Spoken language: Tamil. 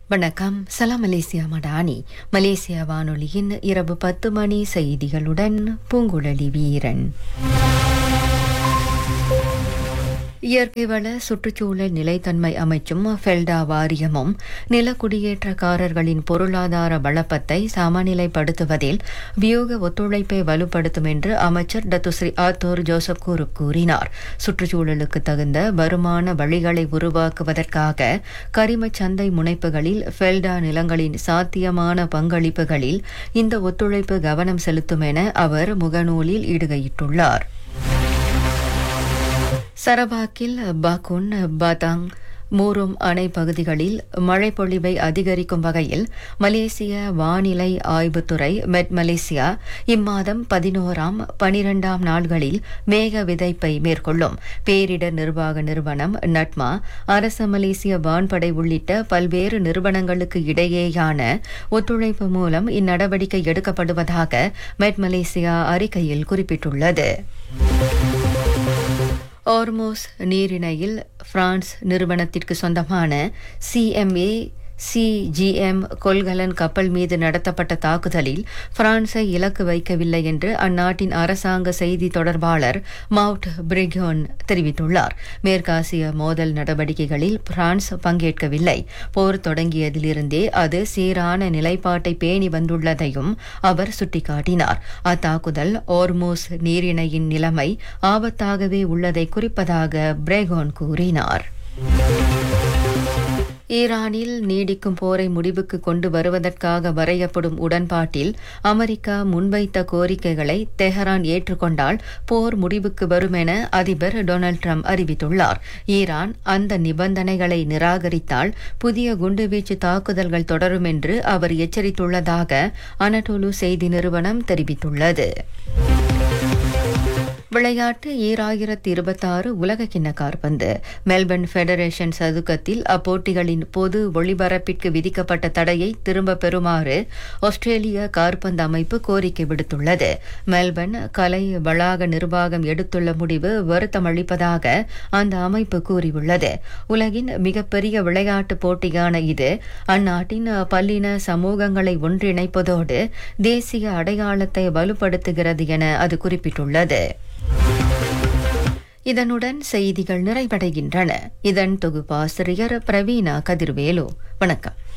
வணக்கம் சலாம் மலேசியா மடானி மலேசியா வானொலியின் இரவு பத்து மணி செய்திகளுடன் பூங்குழலி வீரன் இயற்கை வள சுற்றுச்சூழல் நிலைத்தன்மை அமைச்சும் ஃபெல்டா வாரியமும் நிலக்குடியேற்றக்காரர்களின் பொருளாதார வளப்பத்தை சமநிலைப்படுத்துவதில் வியூக ஒத்துழைப்பை வலுப்படுத்தும் என்று அமைச்சர் டத்துஸ்ரீ ஆத்தோர் ஜோசப் கூறு கூறினார் சுற்றுச்சூழலுக்கு தகுந்த வருமான வழிகளை உருவாக்குவதற்காக கரிம சந்தை முனைப்புகளில் ஃபெல்டா நிலங்களின் சாத்தியமான பங்களிப்புகளில் இந்த ஒத்துழைப்பு கவனம் செலுத்தும் என அவர் முகநூலில் இடுகையிட்டுள்ளார் சரபாக்கில் பாக்குன் பாதாங் மூரும் அணை பகுதிகளில் மழைப்பொழிவை அதிகரிக்கும் வகையில் மலேசிய வானிலை ஆய்வுத்துறை மெட் மலேசியா இம்மாதம் பதினோராம் பனிரெண்டாம் நாள்களில் மேக விதைப்பை மேற்கொள்ளும் பேரிடர் நிர்வாக நிறுவனம் நட்மா அரச மலேசிய வான்படை உள்ளிட்ட பல்வேறு நிறுவனங்களுக்கு இடையேயான ஒத்துழைப்பு மூலம் இந்நடவடிக்கை எடுக்கப்படுவதாக மெட் மலேசியா அறிக்கையில் குறிப்பிட்டுள்ளது ஓர்மோஸ் நீரிணையில் பிரான்ஸ் நிறுவனத்திற்கு சொந்தமான சிஎம்ஏ சிஜிஎம் கொள்கலன் கப்பல் மீது நடத்தப்பட்ட தாக்குதலில் பிரான்ஸை இலக்கு வைக்கவில்லை என்று அந்நாட்டின் அரசாங்க செய்தி தொடர்பாளர் மவுட் பிரிகோன் தெரிவித்துள்ளார் மேற்காசிய மோதல் நடவடிக்கைகளில் பிரான்ஸ் பங்கேற்கவில்லை போர் தொடங்கியதிலிருந்தே அது சீரான நிலைப்பாட்டை பேணி வந்துள்ளதையும் அவர் சுட்டிக்காட்டினார் அத்தாக்குதல் ஓர்மோஸ் நீரிணையின் நிலைமை ஆபத்தாகவே உள்ளதை குறிப்பதாக பிரேகோன் கூறினார் ஈரானில் நீடிக்கும் போரை முடிவுக்கு கொண்டு வருவதற்காக வரையப்படும் உடன்பாட்டில் அமெரிக்கா முன்வைத்த கோரிக்கைகளை தெஹரான் ஏற்றுக்கொண்டால் போர் முடிவுக்கு வரும் என அதிபர் டொனால்டு ட்ரம்ப் அறிவித்துள்ளார் ஈரான் அந்த நிபந்தனைகளை நிராகரித்தால் புதிய குண்டுவீச்சு தாக்குதல்கள் தொடரும் என்று அவர் எச்சரித்துள்ளதாக அனடோலு செய்தி நிறுவனம் தெரிவித்துள்ளது விளையாட்டு ஈராயிரத்தி இருபத்தாறு உலக கிண்ண கார்பந்து மெல்பர்ன் ஃபெடரேஷன் சதுக்கத்தில் அப்போட்டிகளின் பொது ஒளிபரப்பிற்கு விதிக்கப்பட்ட தடையை திரும்ப பெறுமாறு ஆஸ்திரேலிய கார்பந்து அமைப்பு கோரிக்கை விடுத்துள்ளது மெல்பர்ன் கலை வளாக நிர்வாகம் எடுத்துள்ள முடிவு வருத்தமளிப்பதாக அந்த அமைப்பு கூறியுள்ளது உலகின் மிகப்பெரிய விளையாட்டு போட்டியான இது அந்நாட்டின் பல்லின சமூகங்களை ஒன்றிணைப்பதோடு தேசிய அடையாளத்தை வலுப்படுத்துகிறது என அது குறிப்பிட்டுள்ளது இதனுடன் செய்திகள் நிறைவடைகின்றன இதன் தொகுப்பாசிரியர் பிரவீணா கதிர்வேலு வணக்கம்